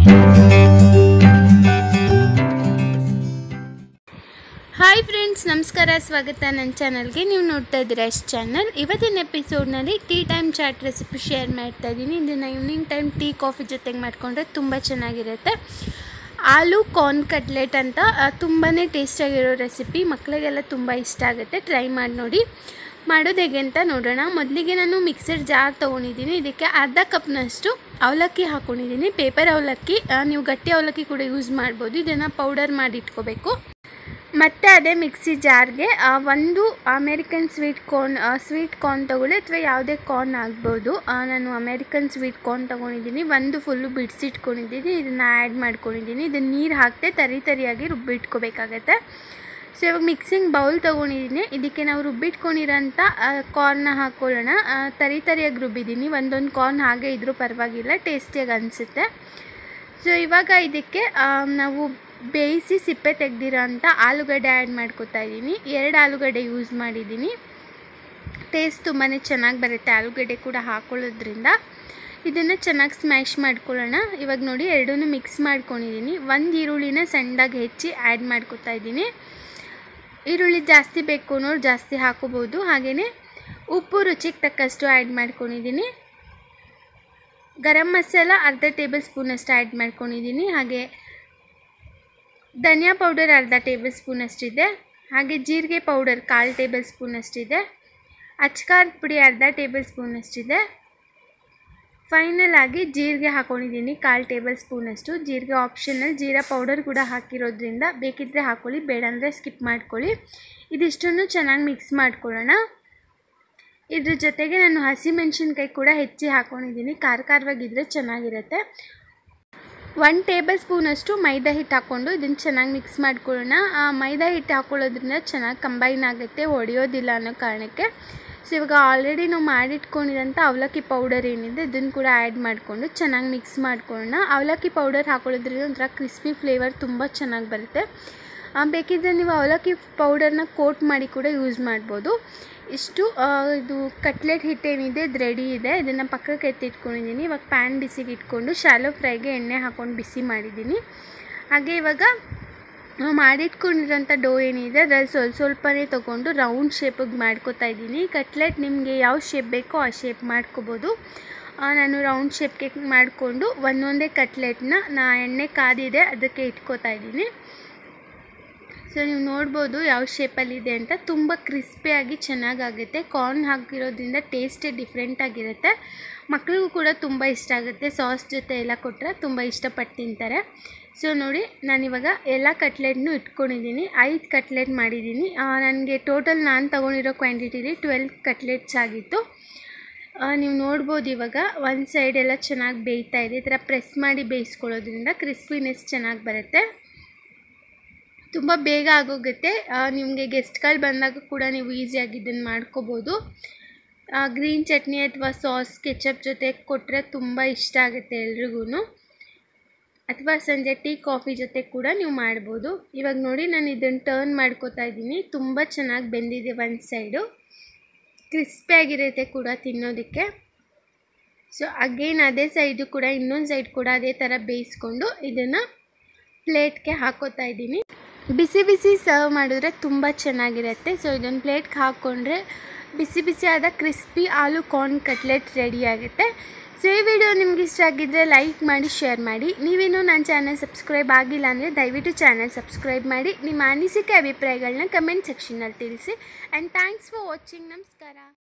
hi friends ನಮಸ್ಕಾರ ಸ್ವಾಗತ ನನ್ನ ಚಾನಲ್ಗೆ ನೀವು ನೋಡ್ತಾ ಇದ್ದೀರಾ ಎಸ್ ಚಾನಲ್ ಇವತ್ತಿನ ಎಪಿಸೋಡ್ನಲ್ಲಿ tea time chat recipe share ಮಾಡ್ತಾ ಇದ್ದೀನಿ ಇದನ್ನು ಈವ್ನಿಂಗ್ ಟೈಮ್ ಟೀ ಕಾಫಿ ಜೊತೆಗೆ ಮಾಡಿಕೊಂಡ್ರೆ ತುಂಬ ಚೆನ್ನಾಗಿರುತ್ತೆ ಆಲೂ ಕಾರ್ನ್ ಕಟ್ಲೆಟ್ ಅಂತ ತುಂಬಾ ಟೇಸ್ಟಾಗಿರೋ ರೆಸಿಪಿ ಮಕ್ಕಳಿಗೆಲ್ಲ ತುಂಬ ಇಷ್ಟ ಆಗುತ್ತೆ ಟ್ರೈ ಮಾಡಿ ನೋಡಿ ಮಾಡೋದು ಹೇಗೆ ಅಂತ ನೋಡೋಣ ಮೊದಲಿಗೆ ನಾನು ಮಿಕ್ಸರ್ ಜಾರ್ ತೊಗೊಂಡಿದ್ದೀನಿ ಇದಕ್ಕೆ ಅರ್ಧ ಕಪ್ನಷ್ಟು ಅವಲಕ್ಕಿ ಹಾಕ್ಕೊಂಡಿದ್ದೀನಿ ಪೇಪರ್ ಅವಲಕ್ಕಿ ಆ, ನೀವು ಗಟ್ಟಿ ಅವಲಕ್ಕಿ ಕೂಡ ಯೂಸ್ ಮಾಡ್ಬೋದು ಇದನ್ನು ಪೌಡರ್ ಮಾಡಿ ಇಟ್ಕೋಬೇಕು ಮತ್ತು ಅದೇ ಮಿಕ್ಸಿ ಜಾರ್ಗೆ ಆ, ಒಂದು American sweet corn sweet corn ತೊಗೊಳ್ಳಿ ಅಥವಾ ಯಾವುದೇ ಕಾರ್ನ್ ಆಗ್ಬೋದು ಆ, ನಾನು ಅಮೇರಿಕನ್ ಸ್ವೀಟ್ ಕಾರ್ನ್ ತೊಗೊಂಡಿದ್ದೀನಿ ಒಂದು ಫುಲ್ಲು ಬಿಡಿಸಿಟ್ಕೊಂಡಿದ್ದೀನಿ ಇದನ್ನು ಆ್ಯಡ್ ಮಾಡ್ಕೊಂಡಿದ್ದೀನಿ ಇದನ್ನು ನೀರು ಹಾಕದೆ ತರಿ ತರಿಯಾಗಿ ರುಬ್ಬಿಟ್ಕೋಬೇಕಾಗತ್ತೆ ಸೊ ಇವಾಗ ಮಿಕ್ಸಿಂಗ್ ಬೌಲ್ ತೊಗೊಂಡಿದ್ದೀನಿ ಇದಕ್ಕೆ ನಾವು ರುಬ್ಬಿಟ್ಕೊಂಡಿರೋಂಥ ಕಾರ್ನ ಹಾಕ್ಕೊಳ್ಳೋಣ ಆ, ತರಿ ತರಿಯಾಗಿ ರುಬ್ಬಿದ್ದೀನಿ ಒಂದೊಂದು ಕಾರ್ನ್ ಹಾಗೆ ಇದ್ರೂ ಪರವಾಗಿಲ್ಲ ಟೇಸ್ಟಿಯಾಗಿ ಅನಿಸುತ್ತೆ ಸೊ ಇವಾಗ ಇದಕ್ಕೆ ಆ, ನಾವು ಬೇಯಿಸಿ ಸಿಪ್ಪೆ ತೆಗ್ದಿರೋ ಅಂಥ ಆಲೂಗಡ್ಡೆ ಆ್ಯಡ್ ಮಾಡ್ಕೊತಾ ಇದ್ದೀನಿ ಎರಡು ಆಲೂಗಡ್ಡೆ ಯೂಸ್ ಮಾಡಿದ್ದೀನಿ ಟೇಸ್ಟ್ ತುಂಬಾ ಚೆನ್ನಾಗಿ ಬರುತ್ತೆ ಆಲೂಗಡ್ಡೆ ಕೂಡ ಹಾಕೊಳ್ಳೋದ್ರಿಂದ ಇದನ್ನು ಚೆನ್ನಾಗಿ ಸ್ಮ್ಯಾಶ್ ಮಾಡ್ಕೊಳ್ಳೋಣ ಇವಾಗ ನೋಡಿ ಎರಡೂ ಮಿಕ್ಸ್ ಮಾಡ್ಕೊಂಡಿದ್ದೀನಿ ಒಂದು ಈರುಳ್ಳಿನ ಸಣ್ಣದಾಗಿ ಹೆಚ್ಚಿ ಆ್ಯಡ್ ಮಾಡ್ಕೊತಾ ಇದ್ದೀನಿ ಈರುಳ್ಳಿ ಜಾಸ್ತಿ ಬೇಕು ಅನ್ನೋರು ಜಾಸ್ತಿ ಹಾಕೋಬೋದು ಹಾಗೆಯೇ ಉಪ್ಪು ರುಚಿಗೆ ತಕ್ಕಷ್ಟು ಆ್ಯಡ್ ಮಾಡ್ಕೊಂಡಿದ್ದೀನಿ ಗರಂ ಮಸಾಲ ಅರ್ಧ ಟೇಬಲ್ ಸ್ಪೂನಷ್ಟು ಆ್ಯಡ್ ಮಾಡ್ಕೊಂಡಿದ್ದೀನಿ ಹಾಗೆ ಧನಿಯಾ ಪೌಡರ್ ಅರ್ಧ ಟೇಬಲ್ ಸ್ಪೂನಷ್ಟಿದೆ ಹಾಗೆ ಜೀರಿಗೆ ಪೌಡರ್ ಕಾಲು ಟೇಬಲ್ ಸ್ಪೂನಷ್ಟಿದೆ ಅಚ್ಕಾರದ ಪುಡಿ ಅರ್ಧ ಟೇಬಲ್ ಸ್ಪೂನಷ್ಟಿದೆ ಫೈನಲ್ ಆಗಿ ಜೀರಿಗೆ ಹಾಕ್ಕೊಂಡಿದ್ದೀನಿ ಕಾಲು ಟೇಬಲ್ ಸ್ಪೂನಷ್ಟು ಜೀರಿಗೆ ಆಪ್ಷನಲ್ ಜೀರಾ ಪೌಡರ್ ಕೂಡ ಹಾಕಿರೋದ್ರಿಂದ ಬೇಕಿದ್ದರೆ ಹಾಕ್ಕೊಳ್ಳಿ ಬೇಡ ಅಂದರೆ ಸ್ಕಿಪ್ ಮಾಡ್ಕೊಳ್ಳಿ ಇದಿಷ್ಟನ್ನು ಚೆನ್ನಾಗಿ ಮಿಕ್ಸ್ ಮಾಡ್ಕೊಳ್ಳೋಣ ಇದ್ರ ಜೊತೆಗೆ ನಾನು ಹಸಿಮೆಣ್ಸಿನ್ಕಾಯಿ ಕೂಡ ಹೆಚ್ಚಿ ಹಾಕ್ಕೊಂಡಿದ್ದೀನಿ ಖಾರ ಖಾರವಾಗಿದ್ದರೆ ಚೆನ್ನಾಗಿರುತ್ತೆ ಒನ್ ಟೇಬಲ್ ಸ್ಪೂನಷ್ಟು ಮೈದಾ ಹಿಟ್ಟು ಹಾಕ್ಕೊಂಡು ಇದನ್ನು ಚೆನ್ನಾಗಿ ಮಿಕ್ಸ್ ಮಾಡ್ಕೊಳ್ಳೋಣ ಆ ಮೈದಾ ಹಿಟ್ಟು ಹಾಕ್ಕೊಳ್ಳೋದ್ರಿಂದ ಚೆನ್ನಾಗಿ ಕಂಬೈನ್ ಆಗುತ್ತೆ ಒಡೆಯೋದಿಲ್ಲ ಅನ್ನೋ ಕಾರಣಕ್ಕೆ ಸೊ ಇವಾಗ ಆಲ್ರೆಡಿ ನಾವು ಮಾಡಿಟ್ಕೊಂಡಿರೋಂಥ ಅವಲಕ್ಕಿ ಪೌಡರ್ ಏನಿದೆ ಇದನ್ನು ಕೂಡ ಆ್ಯಡ್ ಮಾಡಿಕೊಂಡು ಚೆನ್ನಾಗಿ ಮಿಕ್ಸ್ ಮಾಡ್ಕೊಳ್ಳೋಣ ಅವಲಕ್ಕಿ ಪೌಡರ್ ಹಾಕೊಳ್ಳೋದ್ರಿಂದ ಒಂಥರ ಕ್ರಿಸ್ಪಿ ಫ್ಲೇವರ್ ತುಂಬ ಚೆನ್ನಾಗಿ ಬರುತ್ತೆ ಆ, ಬೇಕಿದ್ದರೆ ನೀವು ಅವಲಕ್ಕಿ ಪೌಡರ್ನ ಕೋಟ್ ಮಾಡಿ ಕೂಡ ಯೂಸ್ ಮಾಡ್ಬೋದು ಇಷ್ಟು ಆ, ಇದು ಕಟ್ಲೆಟ್ ಹಿಟ್ಟೇನಿದೆ ಇದು ರೆಡಿ ಇದೆ ಇದನ್ನು ಪಕ್ಕಕ್ಕೆ ಎತ್ತಿಟ್ಕೊಂಡಿದ್ದೀನಿ ಇವಾಗ ಪ್ಯಾನ್ ಬಿಸಿಗೆ ಇಟ್ಕೊಂಡು ಶಾಲೋ ಫ್ರೈಗೆ ಎಣ್ಣೆ ಹಾಕ್ಕೊಂಡು ಬಿಸಿ ಮಾಡಿದ್ದೀನಿ ಹಾಗೆ ಇವಾಗ ನಾವು ಮಾಡಿಟ್ಕೊಂಡಿರೋಂಥ ಡೋ ಏನಿದೆ ಅದ್ರಲ್ಲಿ ಸ್ವಲ್ಪ ಸ್ವಲ್ಪನೇ ತೊಗೊಂಡು ರೌಂಡ್ ಶೇಪಿಗೆ ಮಾಡ್ಕೊತಾ ಇದ್ದೀನಿ ಕಟ್ಲೆಟ್ ನಿಮಗೆ ಯಾವ ಶೇಪ್ ಬೇಕೋ ಆ ಶೇಪ್ ಮಾಡ್ಕೋಬೋದು ಆ, ನಾನು ರೌಂಡ್ ಶೇಪ್ಗೆ ಮಾಡಿಕೊಂಡು ಒಂದೊಂದೇ ಕಟ್ಲೆಟ್ನ ನಾ ಎಣ್ಣೆ ಕಾದಿದೆ ಅದಕ್ಕೆ ಇಟ್ಕೋತಾ ಇದ್ದೀನಿ ಸೊ ನೀವು ನೋಡ್ಬೋದು ಯಾವ ಶೇಪಲ್ಲಿದೆ ಅಂತ ತುಂಬ ಕ್ರಿಸ್ಪಿಯಾಗಿ ಚೆನ್ನಾಗಾಗುತ್ತೆ ಕಾರ್ನ್ ಹಾಕಿರೋದ್ರಿಂದ ಟೇಸ್ಟೇ ಡಿಫ್ರೆಂಟ್ ಆಗಿರುತ್ತೆ ಮಕ್ಕಳಿಗೂ ಕೂಡ ತುಂಬ ಇಷ್ಟ ಆಗುತ್ತೆ ಸಾಸ್ ಜೊತೆ ಎಲ್ಲ ಕೊಟ್ಟರೆ ತುಂಬ ಇಷ್ಟಪಟ್ಟು ತಿಂತಾರೆ ಸೊ ನೋಡಿ ನಾನಿವಾಗ ಎಲ್ಲ ಕಟ್ಲೆಟ್ನು ಇಟ್ಕೊಂಡಿದ್ದೀನಿ ಐದು ಕಟ್ಲೆಟ್ ಮಾಡಿದ್ದೀನಿ ನನಗೆ ಟೋಟಲ್ ನಾನು ತೊಗೊಂಡಿರೋ ಕ್ವಾಂಟಿಟಿಲಿ ಟ್ವೆಲ್ ಕಟ್ಲೆಟ್ಸ್ ಆಗಿತ್ತು ಆ, ನೀವು ನೋಡ್ಬೋದು ಇವಾಗ ಒಂದು ಸೈಡ್ ಎಲ್ಲ ಚೆನ್ನಾಗಿ ಬೇಯ್ತಾ ಇದೆ ಈ ಥರ ಪ್ರೆಸ್ ಮಾಡಿ ಬೇಯಿಸ್ಕೊಳ್ಳೋದ್ರಿಂದ ಕ್ರಿಸ್ಪಿನೆಸ್ ಚೆನ್ನಾಗಿ ಬರುತ್ತೆ ತುಂಬ ಬೇಗ ಆಗೋಗುತ್ತೆ ನಿಮಗೆ ಗೆಸ್ಟ್ಗಳು ಬಂದಾಗ ಕೂಡ ನೀವು ಈಸಿಯಾಗಿ ಇದನ್ನು ಮಾಡ್ಕೋಬೋದು ಗ್ರೀನ್ ಚಟ್ನಿ ಅಥವಾ ಸಾಸ್ ಕೆಚಪ್ ಜೊತೆ ಕೊಟ್ಟರೆ ತುಂಬ ಇಷ್ಟ ಆಗುತ್ತೆ ಎಲ್ರಿಗೂ ಅಥವಾ ಸಂಜೆ ಟೀ ಕಾಫಿ ಜೊತೆ ಕೂಡ ನೀವು ಮಾಡ್ಬೋದು ಇವಾಗ ನೋಡಿ ನಾನು ಇದನ್ನು ಟರ್ನ್ ಮಾಡ್ಕೋತಾ ಇದ್ದೀನಿ ತುಂಬ ಚೆನ್ನಾಗಿ ಬೆಂದಿದೆ ಒಂದು ಸೈಡು ಕ್ರಿಸ್ಪಿಯಾಗಿರುತ್ತೆ ಕೂಡ ತಿನ್ನೋದಕ್ಕೆ ಸೊ ಅಗೇನ್ ಅದೇ ಸೈಡು ಕೂಡ ಇನ್ನೊಂದು ಸೈಡ್ ಕೂಡ ಅದೇ ಥರ ಬೇಯಿಸ್ಕೊಂಡು ಇದನ್ನು ಪ್ಲೇಟ್ಗೆ ಹಾಕೋತಾ ಇದ್ದೀನಿ ಬಿಸಿ ಬಿಸಿ ಸರ್ವ್ ಮಾಡಿದ್ರೆ ತುಂಬ ಚೆನ್ನಾಗಿರುತ್ತೆ ಸೊ ಇದನ್ನು ಪ್ಲೇಟ್ಗೆ ಹಾಕ್ಕೊಂಡ್ರೆ ಬಿಸಿ ಬಿಸಿ ಆದ crispy aloo corn cutlet ready ಆಗುತ್ತೆ ಸೊ ಈ ವಿಡಿಯೋ ನಿಮ್ಗೆ ಇಷ್ಟ ಆಗಿದ್ದರೆ ಲೈಕ್ ಮಾಡಿ ಶೇರ್ ಮಾಡಿ ನೀವೇನು ನನ್ನ ಚಾನಲ್ ಸಬ್ಸ್ಕ್ರೈಬ್ ಆಗಿಲ್ಲ ಅಂದರೆ ದಯವಿಟ್ಟು ಚಾನಲ್ ಸಬ್ಸ್ಕ್ರೈಬ್ ಮಾಡಿ ನಿಮ್ಮ ಅನಿಸಿಕೆ ಅಭಿಪ್ರಾಯಗಳನ್ನ ಕಮೆಂಟ್ ಸೆಕ್ಷನಲ್ಲಿ ತಿಳಿಸಿ ಆ್ಯಂಡ್ ಥ್ಯಾಂಕ್ಸ್ ಫಾರ್ ವಾಚಿಂಗ್ ನಮಸ್ಕಾರ